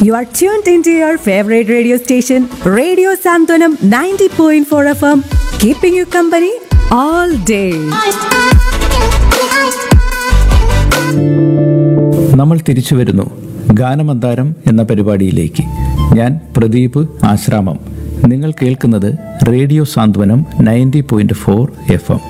You are tuned into your favorite radio station, Radio Santanam 90.4 FM, keeping you company all day. നമ്മൾ തിരിച്ചു വരുന്നു ഗാനമന്താരം എന്ന പരിപാടിയിലേക്ക് ഞാൻ പ്രദീപ് ആശ്രാമം നിങ്ങൾ കേൾക്കുന്നത് radio Santhwanam ninety point four F M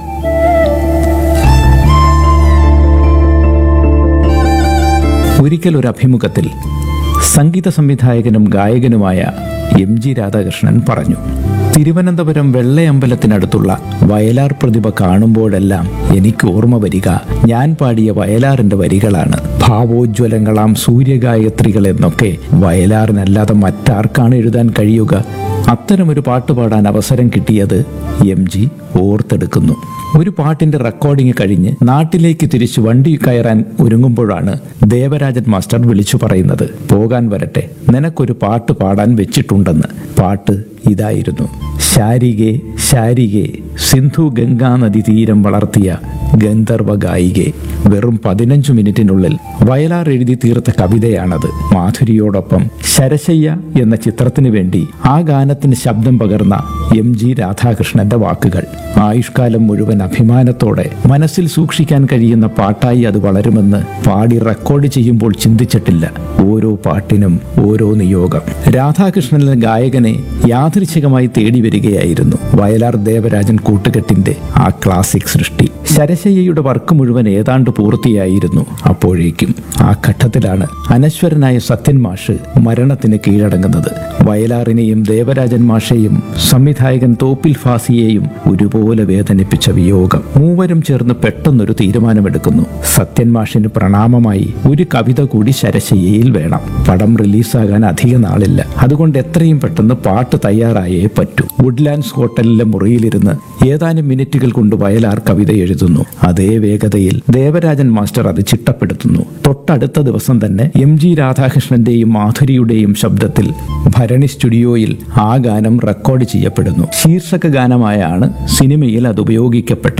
ഒരിക്കൽ ഒരു അഭിമുഖത്തിൽ സംഗീത സംവിധായകനും ഗായകനുമായ എം ജി രാധാകൃഷ്ണൻ പറഞ്ഞു തിരുവനന്തപുരം വെള്ളയമ്പലത്തിനടുത്തുള്ള വയലാർ പ്രതിഭ കാണുമ്പോഴെല്ലാം എനിക്ക് ഓർമ്മ വരിക ഞാൻ പാടിയ വയലാറിന്റെ വരികളാണ് ഭാവോജ്വലങ്ങളാം സൂര്യഗായത്രികൾ എന്നൊക്കെ വയലാറിനല്ലാതെ മറ്റാർക്കാണ് എഴുതാൻ കഴിയുക അത്തരമൊരു പാട്ട് പാടാൻ അവസരം കിട്ടിയത് എം ജി ഓർത്തെടുക്കുന്നു ഒരു പാട്ടിന്റെ റെക്കോർഡിംഗ് കഴിഞ്ഞ് നാട്ടിലേക്ക് തിരിച്ചു വണ്ടി കയറാൻ ഒരുങ്ങുമ്പോഴാണ് ദേവരാജൻ മാസ്റ്റർ വിളിച്ചു പറയുന്നത് പോകാൻ വരട്ടെ നിനക്കൊരു പാട്ട് പാടാൻ വെച്ചിട്ടുണ്ടെന്ന് പാട്ട് ഇതായിരുന്നു ശാരികെ ശാരികെ സിന്ധു ഗംഗാ നദി തീരം വളർത്തിയ ഗന്ധർവ ഗായികെ വെറും പതിനഞ്ചു മിനിറ്റിനുള്ളിൽ വയലാർ എഴുതി തീർത്ത കവിതയാണത് മാധുരിയോടൊപ്പം ശരശയ്യ എന്ന ചിത്രത്തിനു വേണ്ടി ആ ഗാനത്തിന് ശബ്ദം പകർന്ന എം ജി രാധാകൃഷ്ണന്റെ വാക്കുകൾ ആയുഷ്കാലം മുഴുവൻ അഭിമാനത്തോടെ മനസ്സിൽ സൂക്ഷിക്കാൻ കഴിയുന്ന പാട്ടായി അത് വളരുമെന്ന് പാടി റെക്കോർഡ് ചെയ്യുമ്പോൾ ചിന്തിച്ചിട്ടില്ല ഓരോ പാട്ടിനും ഓരോ നിയോഗം രാധാകൃഷ്ണൻ എന്ന ഗായകനെ യാദൃച്ഛികമായി തേടി വരികയായിരുന്നു വയലാർ ദേവരാജൻ കൂട്ടുകെട്ടിന്റെ ആ ക്ലാസിക് സൃഷ്ടി ശരശയ്യയുടെ വർക്ക് മുഴുവൻ ഏതാണ്ട് പൂർത്തിയായിരുന്നു അപ്പോഴേക്കും ആ ഘട്ടത്തിലാണ് അനശ്വരനായ സത്യൻ മാഷ് മരണത്തിന് കീഴടങ്ങുന്നത് വയലാറിനെയും ദേവരാജൻ മാഷെയും സംവിധായകൻ തോപ്പിൽ ഫാസിയെയും ഒരുപോലെ വേദനിപ്പിച്ച വിയോഗം മൂവരും ചേർന്ന് പെട്ടെന്നൊരു തീരുമാനമെടുക്കുന്നു സത്യൻ മാഷിന് പ്രണാമമായി ഒരു കവിത കൂടി ശരശയ്യയിൽ വേണം പടം റിലീസാകാൻ അധിക നാളില്ല അതുകൊണ്ട് എത്രയും പെട്ടെന്ന് പാട്ട് തയ്യാറായേ പറ്റൂ വുഡ്ലാൻഡ്സ് ഹോട്ടലിലെ മുറിയിലിരുന്ന് ഏതാനും മിനിറ്റുകൾ കൊണ്ട് വയലാർ കവിത എഴുതുന്നു അതേ വേഗതയിൽ ദേവരാജൻ മാസ്റ്റർ അത് ചിട്ടപ്പെടുത്തുന്നു തൊട്ടടുത്ത ദിവസം തന്നെ എം ജി രാധാകൃഷ്ണന്റെയും മാധുരിയുടെയും ശബ്ദത്തിൽ ഭരണി സ്റ്റുഡിയോയിൽ ആ ഗാനം റെക്കോർഡ് ചെയ്യപ്പെടുന്നു ശീർഷക ഗാനമായാണ് സിനിമയിൽ അത് ഉപയോഗിക്കപ്പെട്ടത്